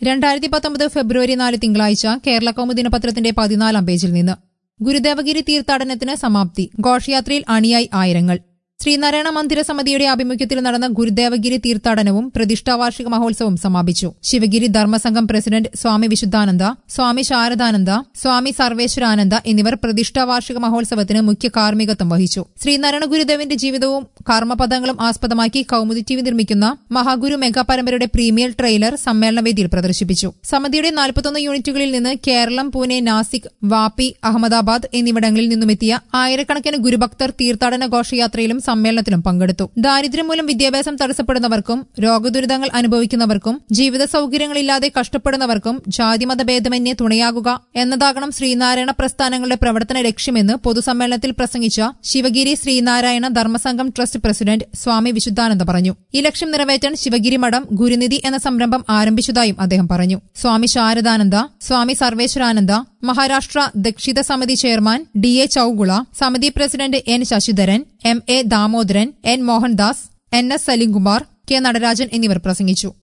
രണ്ടായിരത്തി പത്തൊമ്പത് ഫെബ്രുവരി നാല് തിങ്കളാഴ്ച കേരള കൗമുദി ദിനപത്രത്തിന്റെ പതിനാലാം പേജിൽ നിന്ന് ഗുരുദേവഗിരി തീർത്ഥാടനത്തിന് സമാപ്തി ഘോഷയാത്രയിൽ അണിയായി ആയിരങ്ങൾ ശ്രീനാരായണ മന്ദിര സമിതിയുടെ ആഭിമുഖ്യത്തിൽ നടന്ന ഗുരുദേവഗിരി തീർത്ഥാടനവും പ്രതിഷ്ഠാവാർഷിക മഹോത്സവവും സമാപിച്ചു ശിവഗിരി ധർമ്മസംഘം പ്രസിഡന്റ് സ്വാമി വിശുദ്ധാനന്ദ സ്വാമി ശാരദാനന്ദ സ്വാമി സർവേശ്വരാനന്ദ എന്നിവർ പ്രതിഷ്ഠാവാർഷിക മഹോത്സവത്തിന് മുഖ്യ കാർമ്മികത്വം വഹിച്ചു ശ്രീനാരായണ ഗുരുദേവന്റെ ജീവിതവും കർമ്മപദങ്ങളും ആസ്പദമാക്കി കൌമുദി ടി വി നിർമ്മിക്കുന്ന മഹാഗുരു മെഗാ പരമ്പരയുടെ പ്രീമിയർ ട്രെയിലർ സമ്മേളനവേദിയിൽ പ്രദർശിപ്പിച്ചു സമിതിയുടെ നാൽപ്പത്തൊന്ന് യൂണിറ്റുകളിൽ നിന്ന് കേരളം പൂനെ നാസിക് വാപ്പി അഹമ്മദാബാദ് എന്നിവിടങ്ങളിൽ നിന്നുമെത്തിയ ആയിരക്കണക്കിന് ഗുരുഭക്തർ തീർത്ഥാടന ഘോഷയാത്രയിലും സമ്മേളനത്തിലും പങ്കെടുത്തു ദാരിദ്ര്യം മൂലം വിദ്യാഭ്യാസം തടസ്സപ്പെടുന്നവർക്കും രോഗദുരിതങ്ങൾ അനുഭവിക്കുന്നവർക്കും ജീവിത സൌകര്യങ്ങളില്ലാതെ കഷ്ടപ്പെടുന്നവർക്കും ജാതിമത ഭേദമന്യേ തുണയാകുക എന്നതാകണം ശ്രീനാരായണ പ്രസ്ഥാനങ്ങളുടെ പ്രവർത്തന ലക്ഷ്യമെന്ന് പൊതുസമ്മേളനത്തിൽ പ്രസംഗിച്ച ശിവഗിരി ശ്രീനാരായണ ധർമ്മസംഘം ട്രസ്റ്റ് പ്രസിഡന്റ് സ്വാമി വിശുദ്ധാനന്ദ പറഞ്ഞു ഈ ലക്ഷ്യം നിറവേറ്റാൻ ശിവഗിരി മഠം ഗുരുനിധി എന്ന സംരംഭം ആരംഭിച്ചതായും അദ്ദേഹം പറഞ്ഞു സ്വാമി ശാരദാനന്ദ സ്വാമി സർവേശ്വരാനന്ദ മഹാരാഷ്ട്ര ദക്ഷിത സമിതി ചെയർമാൻ ഡി എ ചൌഗുള സമിതി president N Sasidharan M A Damodaran N Mohandas N S Salimkumar K Natarajan എന്നിവർ പ്രസംഗിച്ചു